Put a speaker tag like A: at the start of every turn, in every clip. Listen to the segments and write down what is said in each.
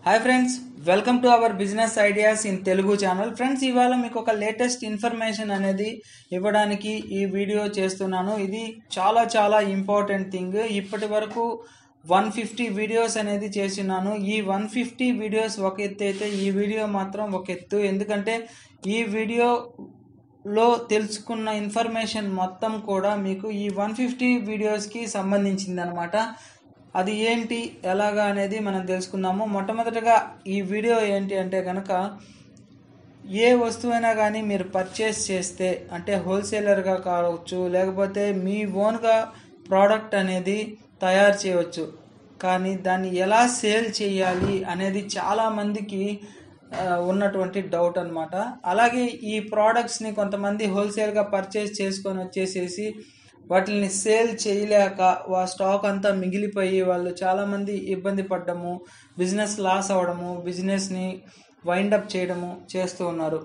A: hi friends welcome to our business ideas in Telugu channel friends ఇవాళ మీకు ఒక latest information అనేది ఇవ్వడానికి ఈ వీడియో చేస్తున్నాను ఇది చాలా చాలా ఇంపార్టెంట్ థింగ్ ఇప్పటి వరకు వన్ ఫిఫ్టీ వీడియోస్ అనేది చేస్తున్నాను ఈ వన్ ఫిఫ్టీ వీడియోస్ ఒక ఎత్తు అయితే ఈ వీడియో మాత్రం ఒక ఎత్తు ఎందుకంటే ఈ వీడియోలో తెలుసుకున్న ఇన్ఫర్మేషన్ మొత్తం కూడా మీకు ఈ వన్ ఫిఫ్టీ వీడియోస్కి సంబంధించింది అనమాట అది ఏంటి ఎలాగా అనేది మనం తెలుసుకుందాము మొట్టమొదటగా ఈ వీడియో ఏంటి అంటే కనుక ఏ వస్తువైనా కానీ మీరు పర్చేస్ చేస్తే అంటే హోల్సేలర్గా కావచ్చు లేకపోతే మీ ఓన్గా ప్రోడక్ట్ అనేది తయారు చేయవచ్చు కానీ దాన్ని ఎలా సేల్ చేయాలి అనేది చాలామందికి ఆ, ఉన్నటువంటి డౌట్ అన్నమాట అలాగే ఈ ప్రోడక్ట్స్ని కొంతమంది హోల్సేల్గా పర్చేస్ చేసుకొని వచ్చేసేసి వాటిని సేల్ చేయలేక వా స్టాక్ అంతా మిగిలిపోయి వాళ్ళు చాలామంది ఇబ్బంది పడ్డము బిజినెస్ లాస్ అవ్వడము బిజినెస్ని వైండప్ చేయడము చేస్తూ ఉన్నారు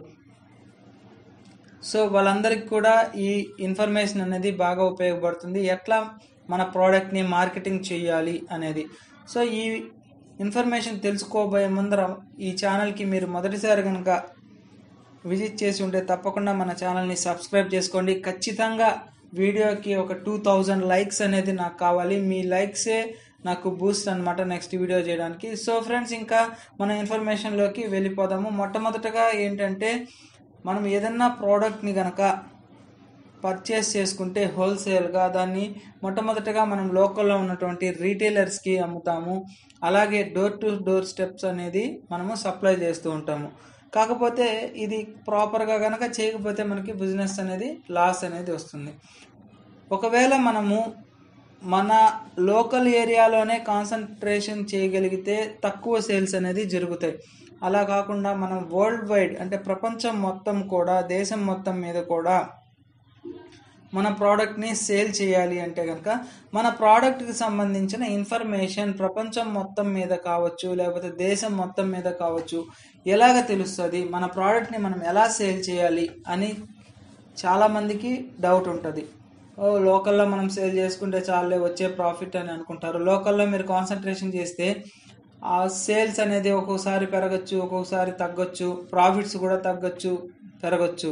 A: సో వాళ్ళందరికీ కూడా ఈ ఇన్ఫర్మేషన్ అనేది బాగా ఉపయోగపడుతుంది ఎట్లా మన ప్రోడక్ట్ని మార్కెటింగ్ చేయాలి అనేది సో ఈ ఇన్ఫర్మేషన్ తెలుసుకోబోయే ముందర ఈ ఛానల్కి మీరు మొదటిసారి కనుక విజిట్ చేసి ఉంటే తప్పకుండా మన ఛానల్ని సబ్స్క్రైబ్ చేసుకోండి ఖచ్చితంగా వీడియోకి ఒక టూ థౌజండ్ లైక్స్ అనేది నాకు కావాలి మీ లైక్సే నాకు బూస్ట్ అనమాట నెక్స్ట్ వీడియో చేయడానికి సో ఫ్రెండ్స్ ఇంకా మన ఇన్ఫర్మేషన్లోకి వెళ్ళిపోదాము మొట్టమొదటగా ఏంటంటే మనం ఏదన్నా ప్రోడక్ట్ని కనుక పర్చేస్ చేసుకుంటే హోల్సేల్గా దాన్ని మొట్టమొదటగా మనం లోకల్లో ఉన్నటువంటి రీటైలర్స్కి అమ్ముతాము అలాగే డోర్ టు డోర్ స్టెప్స్ అనేది మనము సప్లై చేస్తూ ఉంటాము కాకపోతే ఇది ప్రాపర్గా కనుక చేయకపోతే మనకి బిజినెస్ అనేది లాస్ అనేది వస్తుంది ఒకవేళ మనము మన లోకల్ ఏరియాలోనే కాన్సన్ట్రేషన్ చేయగలిగితే తక్కువ సేల్స్ అనేది జరుగుతాయి అలా కాకుండా మనం వరల్డ్ వైడ్ అంటే ప్రపంచం మొత్తం కూడా దేశం మొత్తం మీద కూడా మన ప్రోడక్ట్ని సేల్ చేయాలి అంటే కనుక మన ప్రోడక్ట్కి సంబంధించిన ఇన్ఫర్మేషన్ ప్రపంచం మొత్తం మీద కావచ్చు లేకపోతే దేశం మొత్తం మీద కావచ్చు ఎలాగ తెలుస్తుంది మన ప్రోడక్ట్ని మనం ఎలా సేల్ చేయాలి అని చాలామందికి డౌట్ ఉంటుంది ఓ లోకల్లో మనం సేల్ చేసుకుంటే చాలే వచ్చే ప్రాఫిట్ అని అనుకుంటారు లోకల్లో మీరు కాన్సన్ట్రేషన్ చేస్తే ఆ సేల్స్ అనేది ఒక్కొక్కసారి పెరగచ్చు ఒక్కొక్కసారి తగ్గొచ్చు ప్రాఫిట్స్ కూడా తగ్గొచ్చు పెరగచ్చు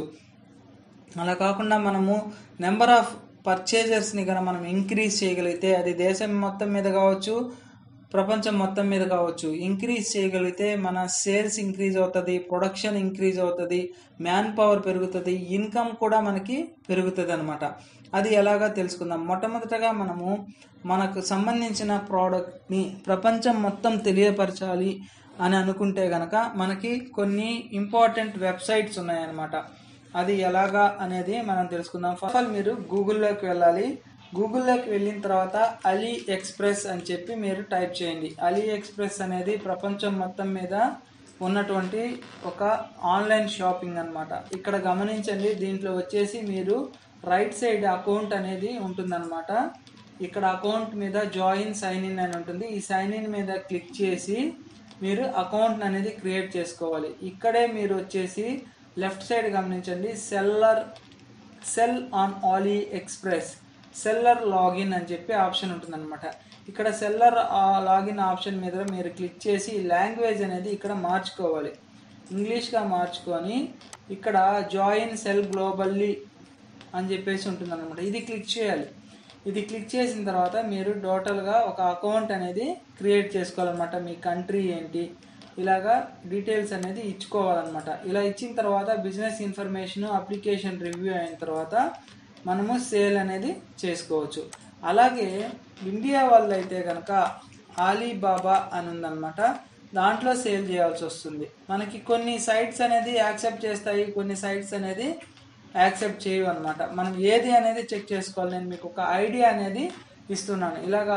A: అలా కాకుండా మనము నెంబర్ ఆఫ్ పర్చేజర్స్ని కనుక మనం ఇంక్రీజ్ చేయగలిగితే అది దేశం మొత్తం మీద కావచ్చు ప్రపంచం మొత్తం మీద కావచ్చు ఇంక్రీజ్ చేయగలిగితే మన సేల్స్ ఇంక్రీజ్ అవుతుంది ప్రొడక్షన్ ఇంక్రీజ్ అవుతుంది మ్యాన్ పవర్ పెరుగుతుంది ఇన్కమ్ కూడా మనకి పెరుగుతుంది అనమాట అది ఎలాగా తెలుసుకుందాం మొట్టమొదటగా మనము మనకు సంబంధించిన ప్రోడక్ట్ని ప్రపంచం మొత్తం తెలియపరచాలి అని అనుకుంటే గనక మనకి కొన్ని ఇంపార్టెంట్ వెబ్సైట్స్ ఉన్నాయన్నమాట అది ఎలాగా అనేది మనం తెలుసుకుందాం ఫస్ట్ ఆఫ్ ఆల్ మీరు గూగుల్లోకి వెళ్ళాలి గూగుల్లోకి వెళ్ళిన తర్వాత అలీ ఎక్స్ప్రెస్ అని చెప్పి మీరు టైప్ చేయండి అలీ ఎక్స్ప్రెస్ అనేది ప్రపంచం మొత్తం మీద ఉన్నటువంటి ఒక ఆన్లైన్ షాపింగ్ అన్నమాట ఇక్కడ గమనించండి దీంట్లో వచ్చేసి మీరు రైట్ సైడ్ అకౌంట్ అనేది ఉంటుందన్నమాట ఇక్కడ అకౌంట్ మీద జాయిన్ సైన్ ఇన్ అని ఉంటుంది ఈ సైన్ ఇన్ మీద క్లిక్ చేసి మీరు అకౌంట్ అనేది క్రియేట్ చేసుకోవాలి ఇక్కడే మీరు వచ్చేసి లెఫ్ట్ సైడ్ గమనించండి seller sell on AliExpress seller login అని చెప్పి ఆప్షన్ ఉంటుందన్నమాట ఇక్కడ సెల్లర్ లాగిన్ ఆప్షన్ మీద మీరు క్లిక్ చేసి లాంగ్వేజ్ అనేది ఇక్కడ మార్చుకోవాలి ఇంగ్లీష్గా మార్చుకొని ఇక్కడ జాయిన్ సెల్ గ్లోబల్లీ అని చెప్పేసి ఉంటుందన్నమాట ఇది క్లిక్ చేయాలి ఇది క్లిక్ చేసిన తర్వాత మీరు టోటల్గా ఒక అకౌంట్ అనేది క్రియేట్ చేసుకోవాలన్నమాట మీ కంట్రీ ఏంటి ఇలాగా డీటెయిల్స్ అనేది ఇచ్చుకోవాలన్నమాట ఇలా ఇచ్చిన తర్వాత బిజినెస్ ఇన్ఫర్మేషన్ అప్లికేషన్ రివ్యూ అయిన తర్వాత మనము సేల్ అనేది చేసుకోవచ్చు అలాగే ఇండియా వాళ్ళు అయితే కనుక ఆలీబాబా అని ఉందన్నమాట దాంట్లో సేల్ చేయాల్సి వస్తుంది మనకి కొన్ని సైట్స్ అనేది యాక్సెప్ట్ చేస్తాయి కొన్ని సైట్స్ అనేది యాక్సెప్ట్ చేయవు అనమాట మనం ఏది అనేది చెక్ చేసుకోవాలి నేను మీకు ఒక ఐడియా అనేది ఇస్తున్నాను ఇలాగా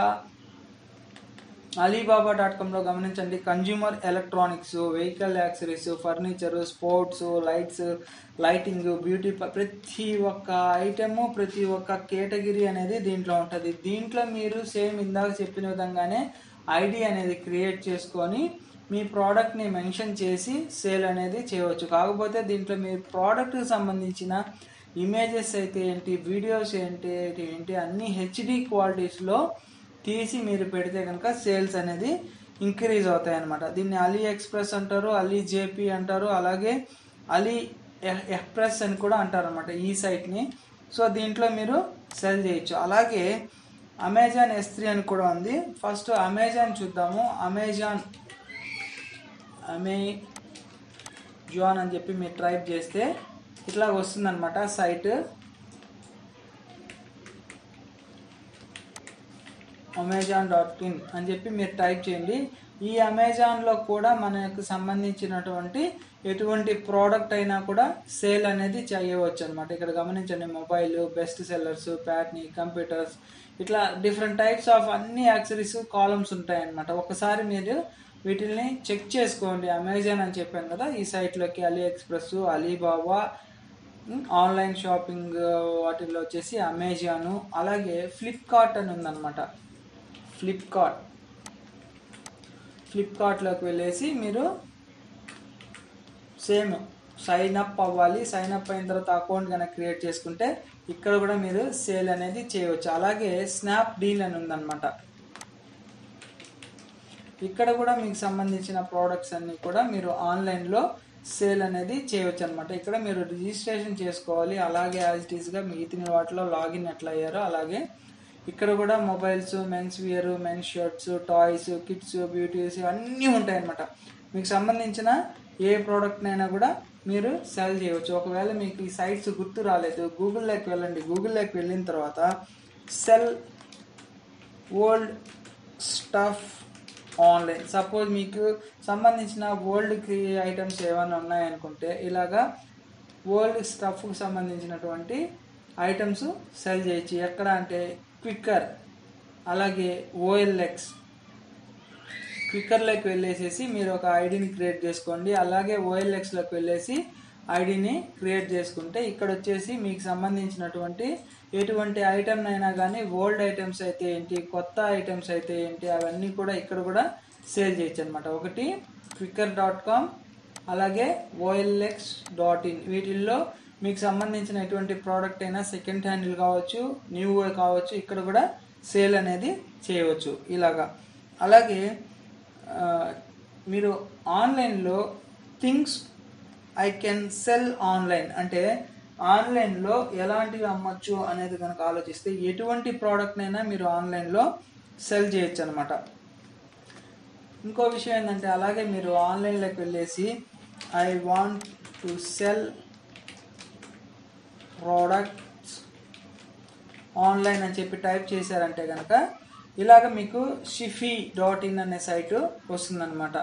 A: అలీబాబా డాట్ కామ్లో గమనించండి consumer electronics vehicle accessories furniture sports lights lighting beauty ప- ప్రతి ఒక్క ఐటెము ప్రతి ఒక్క కేటగిరీ అనేది దీంట్లో ఉంటుంది దీంట్లో మీరు సేమ్ ఇందాక చెప్పిన విధంగానే ఐడి అనేది క్రియేట్ చేసుకొని మీ ప్రోడక్ట్ని మెన్షన్ చేసి సేల్ అనేది చేయవచ్చు కాకపోతే దీంట్లో మీ ప్రోడక్ట్కి సంబంధించిన ఇమేజెస్ అయితే ఏంటి వీడియోస్ ఏంటి ఏంటి అన్ని హెచ్డి క్వాలిటీస్లో తీసి మీరు పెడితే కనుక సేల్స్ అనేది ఇంక్రీజ్ అవుతాయి అనమాట దీన్ని అలీ ఎక్స్ప్రెస్ అంటారు అలీ జేపీ అంటారు అలాగే అలీ ఎ- ఎక్స్ప్రెస్ అని కూడా అంటారు అనమాట ఈ సైట్ని సో దీంట్లో మీరు సెల్ చేయొచ్చు అలాగే అమెజాన్ ఎస్ త్రీ అని కూడా ఉంది ఫస్ట్ అమెజాన్ చూద్దాము అమెజాన్ అమెజాన్ అని చెప్పి మీరు టైప్ చేస్తే ఇట్లా వస్తుందన్నమాట సైట్ అమెజాన్ డాట్ ఇన్ అని చెప్పి మీరు టైప్ చేయండి ఈ అమెజాన్లో కూడా మనకు సంబంధించినటువంటి ఎటువంటి ప్రోడక్ట్ అయినా కూడా సేల్ అనేది చేయవచ్చు అనమాట ఇక్కడ గమనించండి mobile best sellers Patni computers ఇట్లా డిఫరెంట్ టైప్స్ ఆఫ్ అన్ని యాక్సరీస్ కాలమ్స్ ఉంటాయన్నమాట ఒకసారి మీరు వీటిని చెక్ చేసుకోండి అమెజాన్ అని చెప్పాను కదా ఈ సైట్లోకి అలీ ఎక్స్ప్రెస్ అలీబాబా ఉమ్, ఆన్లైన్ షాపింగ్ వాటిల్లో వచ్చేసి అమెజాను అలాగే ఫ్లిప్కార్ట్ అని ఉందన్నమాట ఫ్లిప్కార్ట్ ఫ్లిప్కార్ట్లోకి వెళ్ళేసి మీరు సేమ్ సైన్ అప్ అవ్వాలి సైన్ అప్ అయిన తర్వాత అకౌంట్ కనుక క్రియేట్ చేసుకుంటే ఇక్కడ కూడా మీరు సేల్ అనేది చేయవచ్చు అలాగే స్నాప్ డీల్ అని ఉందన్నమాట ఇక్కడ కూడా మీకు సంబంధించిన ప్రోడక్ట్స్ అన్ని కూడా మీరు ఆన్లైన్లో సేల్ అనేది చేయవచ్చు అనమాట ఇక్కడ మీరు రిజిస్ట్రేషన్ చేసుకోవాలి అలాగే యాజ్ ఇట్ ఈస్గా మిగతా వాటిలో లాగిన్ ఎట్లా అయ్యారో అలాగే ఇక్కడ కూడా mobiles men's wear men's shirts toys kids beauties అన్నీ ఉంటాయి అనమాట మీకు సంబంధించిన ఏ ప్రోడక్ట్నైనా కూడా మీరు సెల్ చేయవచ్చు ఒకవేళ మీకు ఈ సైట్స్ గుర్తు రాలేదు గూగుల్లోకి వెళ్ళండి గూగుల్లోకి వెళ్ళిన తర్వాత sell old stuff online suppose మీకు సంబంధించిన ఓల్డ్ ఐటమ్స్ ఏమైనా ఉన్నాయనుకుంటే ఇలాగా ఓల్డ్ స్టఫ్కి సంబంధించినటువంటి ఐటమ్స్ సెల్ చేయొచ్చు ఎక్కడ అంటే క్విక్కర్ అలాగే ఓఎల్ఎక్స్ క్విక్కర్లోకి వెళ్ళేసేసి మీరు ఒక ఐడిని క్రియేట్ చేసుకోండి అలాగే ఓఎల్ఎక్స్లోకి వెళ్ళేసి ఐడిని క్రియేట్ చేసుకుంటే ఇక్కడ వచ్చేసి మీకు సంబంధించినటువంటి ఎటువంటి ఐటమ్ అయినా కానీ ఓల్డ్ ఐటమ్స్ అయితే ఏంటి కొత్త ఐటమ్స్ అయితే ఏంటి అవన్నీ కూడా ఇక్కడ కూడా సేల్ చేయొచ్చు అనమాట ఒకటి క్విక్కర్ డాట్ కామ్ అలాగే ఓఎల్ఎక్స్ డాట్ ఇన్ వీటిల్లో మీకు సంబంధించిన ఎటువంటి ప్రోడక్ట్ అయినా సెకండ్ హ్యాండిల్ కావచ్చు న్యూ కావచ్చు ఇక్కడ కూడా సేల్ అనేది చేయవచ్చు ఇలాగా అలాగే ఆ, మీరు ఆన్లైన్లో things I can sell online అంటే ఆన్లైన్లో ఎలాంటివి అమ్మొచ్చు అనేది కనుక ఆలోచిస్తే ఎటువంటి ప్రోడక్ట్నైనా మీరు ఆన్లైన్లో సెల్ చేయొచ్చు అనమాట ఇంకో విషయం ఏంటంటే అలాగే మీరు ఆన్లైన్లోకి వెళ్ళేసి I want to sell products online అని చెప్పి టైప్ చేశారంటే కనుక ఇలాగ మీకు షిఫీ డాట్ ఇన్ అనే సైటు వస్తుందన్నమాట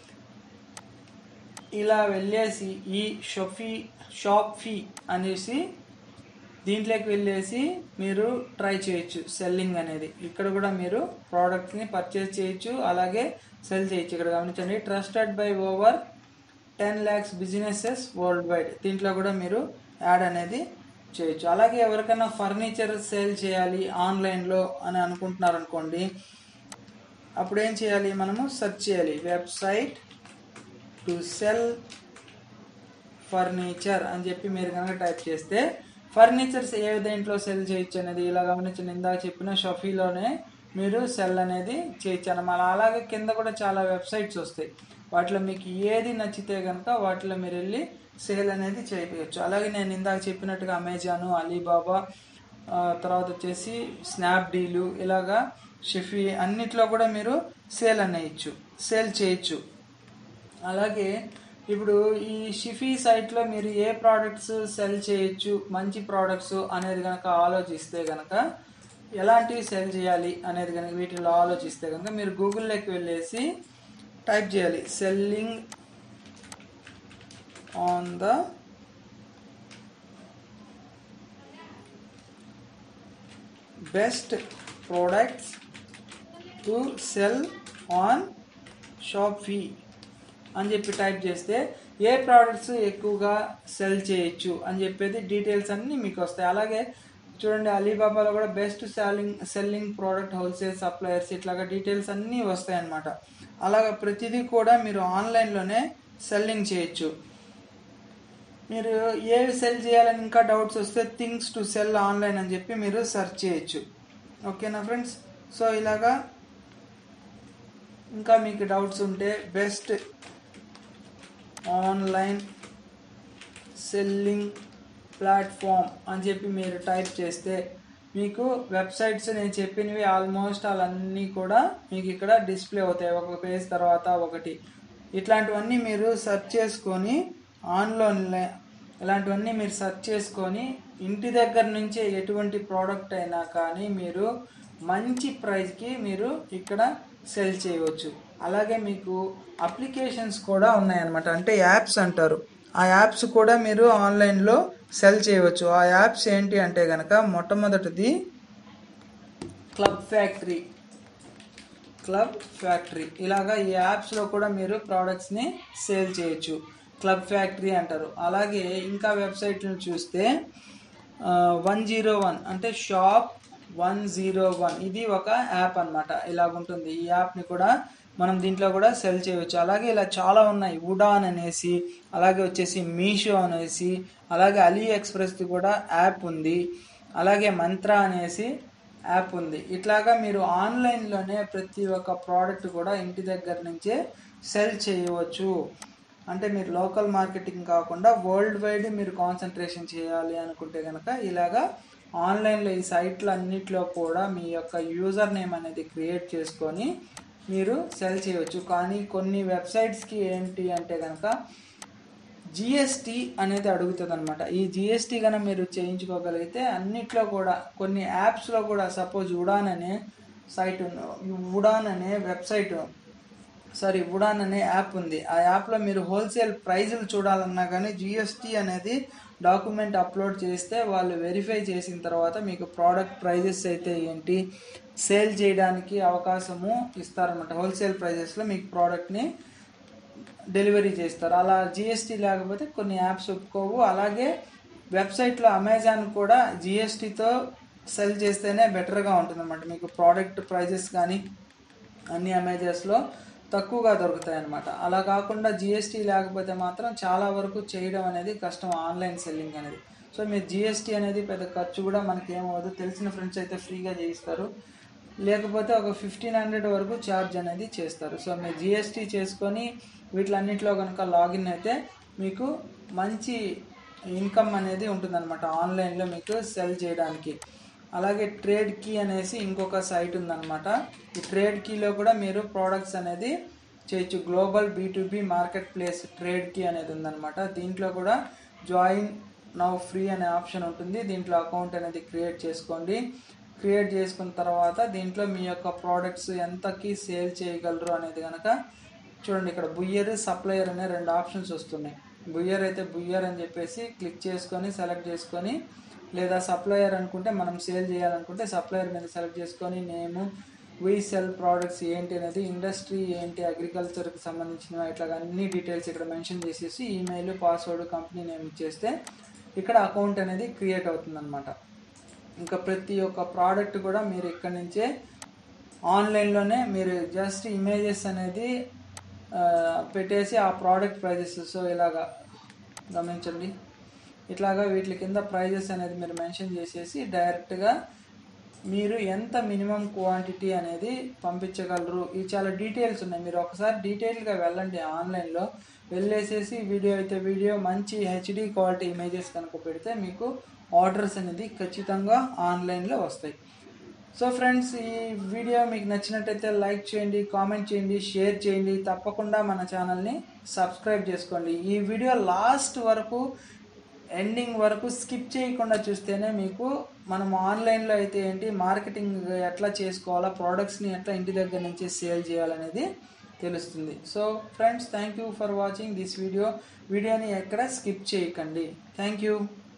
A: ఇలా వెళ్ళేసి ఈ షొఫీ షాప్ ఫీ అనేసి దీంట్లోకి వెళ్ళేసి మీరు ట్రై చేయొచ్చు సెల్లింగ్ అనేది ఇక్కడ కూడా మీరు ప్రోడక్ట్ని పర్చేస్ చేయొచ్చు అలాగే సెల్ చేయొచ్చు ఇక్కడ గమనించండి trusted by over ten lakhs businesses world wide దీంట్లో కూడా మీరు యాడ్ అనేది చేయొచ్చు అలాగే ఎవరికైనా ఫర్నిచర్ సేల్ చేయాలి ఆన్లైన్లో అని అనుకుంటున్నారు అనుకోండి అప్పుడు ఏం చేయాలి మనము సెర్చ్ చేయాలి వెబ్సైట్ టు సెల్ ఫర్నిచర్ అని చెప్పి మీరు కనుక టైప్ చేస్తే ఫర్నిచర్స్ ఏ దేంట్లో సెల్ చేయొచ్చు అనేది ఇలా గమనించండి ఇందాక చెప్పిన షఫీలోనే మీరు సెల్ అనేది చేయొచ్చు అన్నమాట అలాగే కింద కూడా చాలా వెబ్సైట్స్ వస్తాయి వాటిలో మీకు ఏది నచ్చితే కనుక వాటిలో మీరు వెళ్ళి సేల్ అనేది చేయవచ్చు అలాగే నేను ఇందాక చెప్పినట్టుగా అమెజాను అలీబాబా ఆ, తర్వాత వచ్చేసి స్నాప్డీలు ఇలాగా షిఫీ అన్నిట్లో కూడా మీరు సేల్ అనేయచ్చు సేల్ చేయొచ్చు అలాగే ఇప్పుడు ఈ షిఫీ సైట్లో మీరు ఏ ప్రోడక్ట్స్ సెల్ చేయొచ్చు మంచి ప్రోడక్ట్స్ అనేది కనుక ఆలోచిస్తే కనుక ఎలాంటివి సెల్ చేయాలి అనేది కనుక వీటిలో ఆలోచిస్తే కనుక మీరు గూగుల్లోకి వెళ్ళేసి టైప్ చేయాలి selling on the best products to sell on Shopify అని చెప్పి టైప్ చేస్తే ఏ ప్రోడక్ట్స్ ఎక్కువగా సెల్ చేయొచ్చు అని చెప్పేది డీటెయిల్స్ అన్నీ మీకు వస్తాయి అలాగే చూడండి అలీబాబాలో కూడా best selling selling product wholesale suppliers ఇట్లాగా డీటెయిల్స్ అన్నీ వస్తాయి అన్నమాట అలాగా ప్రతిదీ కూడా మీరు ఆన్లైన్లోనే సెల్లింగ్ చేయొచ్చు మీరు ఏవి సెల్ చేయాలని ఇంకా డౌట్స్ వస్తే థింగ్స్ టు సెల్ ఆన్లైన్ అని చెప్పి మీరు సెర్చ్ చేయొచ్చు ఓకేనా ఫ్రెండ్స్ సో ఇలాగా ఇంకా మీకు డౌట్స్ ఉంటే బెస్ట్ ఆన్లైన్ సెల్లింగ్ ప్లాట్ఫామ్ అని చెప్పి మీరు టైప్ చేస్తే మీకు వెబ్సైట్స్ నేను చెప్పినవి ఆల్మోస్ట్ అన్నీ కూడా మీకు ఇక్కడ డిస్ప్లే అవుతాయి ఒక పేజ్ తర్వాత ఒకటి ఇట్లాంటివన్నీ మీరు సెర్చ్ చేసుకొని ఆన్లైన్లో ఇలాంటివన్నీ మీరు సెర్చ్ చేసుకొని ఇంటి దగ్గర నుంచే ఎటువంటి ప్రోడక్ట్ అయినా కానీ మీరు మంచి ప్రైస్కి మీరు ఇక్కడ సెల్ చేయవచ్చు అలాగే మీకు అప్లికేషన్స్ కూడా ఉన్నాయన్నమాట అంటే యాప్స్ అంటారు ఆ యాప్స్ కూడా మీరు ఆన్లైన్లో సెల్ చేయవచ్చు ఆ యాప్స్ ఏంటి అంటే కనుక మొట్టమొదటిది క్లబ్ ఫ్యాక్టరీ క్లబ్ ఫ్యాక్టరీ ఇలాగా ఈ యాప్స్లో కూడా మీరు ప్రోడక్ట్స్ని సేల్ చేయొచ్చు క్లబ్ ఫ్యాక్టరీ అంటారు అలాగే ఇంకా వెబ్సైట్లను చూస్తే వన్ జీరో వన్ అంటే షాప్ వన్ జీరో వన్ ఇది ఒక యాప్ అనమాట ఇలాగుంటుంది ఈ యాప్ని కూడా మనం దీంట్లో కూడా సెల్ చేయవచ్చు అలాగే ఇలా చాలా ఉన్నాయి ఉడాన్ అనేసి అలాగే వచ్చేసి మీషో అనేసి అలాగే అలీ ఎక్స్ప్రెస్ది కూడా యాప్ ఉంది అలాగే మంత్ర అనేసి యాప్ ఉంది ఇట్లాగా మీరు ఆన్లైన్లోనే ప్రతి ఒక్క ప్రోడక్ట్ కూడా ఇంటి దగ్గర నుంచే సెల్ చేయవచ్చు అంటే మీరు లోకల్ మార్కెటింగ్ కాకుండా వరల్డ్ వైడ్ మీరు కాన్సన్ట్రేషన్ చేయాలి అనుకుంటే కనుక ఇలాగా ఆన్లైన్లో ఈ సైట్లు అన్నిట్లో కూడా మీ యొక్క యూజర్ నేమ్ అనేది క్రియేట్ చేసుకొని మీరు సెల్ చేయవచ్చు కానీ కొన్ని వెబ్సైట్స్కి ఏంటి అంటే కనుక జిఎస్టీ అనేది అడుగుతుంది అనమాట ఈ జిఎస్టీ కనుక మీరు చేయించుకోగలిగితే అన్నిట్లో కూడా కొన్ని యాప్స్లో కూడా సపోజ్ ఉడాన్ అనే సైట్ ఉడాన్ అనే వెబ్సైట్ సారీ ఉడాన్ అనే యాప్ ఉంది ఆ యాప్లో మీరు హోల్సేల్ ప్రైజులు చూడాలన్నా కానీ జిఎస్టీ అనేది డాక్యుమెంట్ అప్లోడ్ చేస్తే వాళ్ళు వెరిఫై చేసిన తర్వాత మీకు ప్రోడక్ట్ ప్రైజెస్ అయితే ఏంటి సేల్ చేయడానికి అవకాశము ఇస్తారన్నమాట హోల్సేల్ ప్రైజెస్లో మీకు ప్రోడక్ట్ని డెలివరీ చేస్తారు అలా జిఎస్టీ లేకపోతే కొన్ని యాప్స్ ఒప్పుకోవు అలాగే వెబ్సైట్లో అమెజాన్ కూడా జిఎస్టీతో సెల్ చేస్తేనే బెటర్గా ఉంటుంది అనమాట మీకు ప్రోడక్ట్ ప్రైజెస్ కానీ అన్ని అమెజాన్స్లో తక్కువగా దొరుకుతాయి అనమాట అలా కాకుండా జిఎస్టీ లేకపోతే మాత్రం చాలా వరకు చేయడం అనేది కష్టం ఆన్లైన్ సెల్లింగ్ అనేది సో మీరు జిఎస్టీ అనేది పెద్ద ఖర్చు కూడా మనకి ఏమవ్వదు తెలిసిన ఫ్రెండ్స్ అయితే ఫ్రీగా చేయిస్తారు లేకపోతే ఒక ఫిఫ్టీన్ హండ్రెడ్ వరకు ఛార్జ్ అనేది చేస్తారు సో మీరు జిఎస్టీ చేసుకొని వీటిలన్నింటిలో కనుక లాగిన్ అయితే మీకు మంచి ఇన్కమ్ అనేది ఉంటుందన్నమాట ఆన్లైన్లో మీకు సెల్ చేయడానికి అలాగే ట్రేడ్ కీ అనేసి ఇంకొక సైట్ ఉందన్నమాట ఈ ట్రేడ్ కీలో కూడా మీరు ప్రోడక్ట్స్ అనేది చేయొచ్చు global B market place trade key అనేది ఉందన్నమాట దీంట్లో కూడా జాయిన్ నౌ ఫ్రీ అనే ఆప్షన్ ఉంటుంది దీంట్లో అకౌంట్ అనేది క్రియేట్ చేసుకోండి క్రియేట్ చేసుకున్న తర్వాత దీంట్లో మీ యొక్క ప్రోడక్ట్స్ ఎంతకి సేల్ చేయగలరు అనేది కనుక చూడండి ఇక్కడ బుయ్యర్ సప్లయర్ అనే రెండు ఆప్షన్స్ వస్తున్నాయి బుయ్యర్ అయితే బుయ్యర్ అని చెప్పేసి క్లిక్ చేసుకొని సెలెక్ట్ చేసుకొని లేదా సప్లయర్ అనుకుంటే మనం సేల్ చేయాలనుకుంటే సప్లయర్ మీద సెలెక్ట్ చేసుకొని నేము వీ సెల్ ప్రోడక్ట్స్ ఏంటి అనేది ఇండస్ట్రీ ఏంటి అగ్రికల్చర్కి సంబంధించిన ఇట్లా అన్ని డీటెయిల్స్ ఇక్కడ మెన్షన్ చేసేసి ఈమెయిల్ పాస్వర్డ్ కంపెనీ నేమ్ ఇచ్చేస్తే ఇక్కడ అకౌంట్ అనేది క్రియేట్ అవుతుందన్నమాట ఇంకా ప్రతి ఒక్క ప్రోడక్ట్ కూడా మీరు ఇక్కడ నుంచే ఆన్లైన్లోనే మీరు జస్ట్ ఇమేజెస్ అనేది ఆ, పెట్టేసి ఆ ప్రోడక్ట్ ప్రైజెస్ సో ఇలాగా గమనించండి ఇట్లాగా వీటి కింద ప్రైజెస్ అనేది మీరు మెన్షన్ చేసేసి డైరెక్ట్గా మీరు ఎంత మినిమం క్వాంటిటీ అనేది పంపించగలరు ఇవి చాలా డీటెయిల్స్ ఉన్నాయి మీరు ఒకసారి డీటెయిల్గా వెళ్ళండి ఆన్లైన్లో వెళ్ళేసేసి వీడియో అయితే వీడియో మంచి హెచ్డి క్వాలిటీ ఇమేజెస్ కనుక పెడితే మీకు ఆర్డర్స్ అనేది ఖచ్చితంగా ఆన్లైన్లో వస్తాయి సో ఫ్రెండ్స్ ఈ వీడియో మీకు నచ్చినట్టయితే లైక్ చేయండి కామెంట్ చేయండి షేర్ చేయండి తప్పకుండా మన ఛానల్ని సబ్స్క్రైబ్ చేసుకోండి ఈ వీడియో లాస్ట్ వరకు ఎండింగ్ వరకు స్కిప్ చేయకుండా చూస్తేనే మీకు మనం ఆన్లైన్లో అయితే ఏంటి మార్కెటింగ్ ఎట్లా చేసుకోవాలా ప్రోడక్ట్స్ని ఎట్లా ఇంటి దగ్గర నుంచి సేల్ చేయాలనేది తెలుస్తుంది so friends thank you for watching this video వీడియోని ఎక్కడ స్కిప్ చేయకండి థ్యాంక్ యూ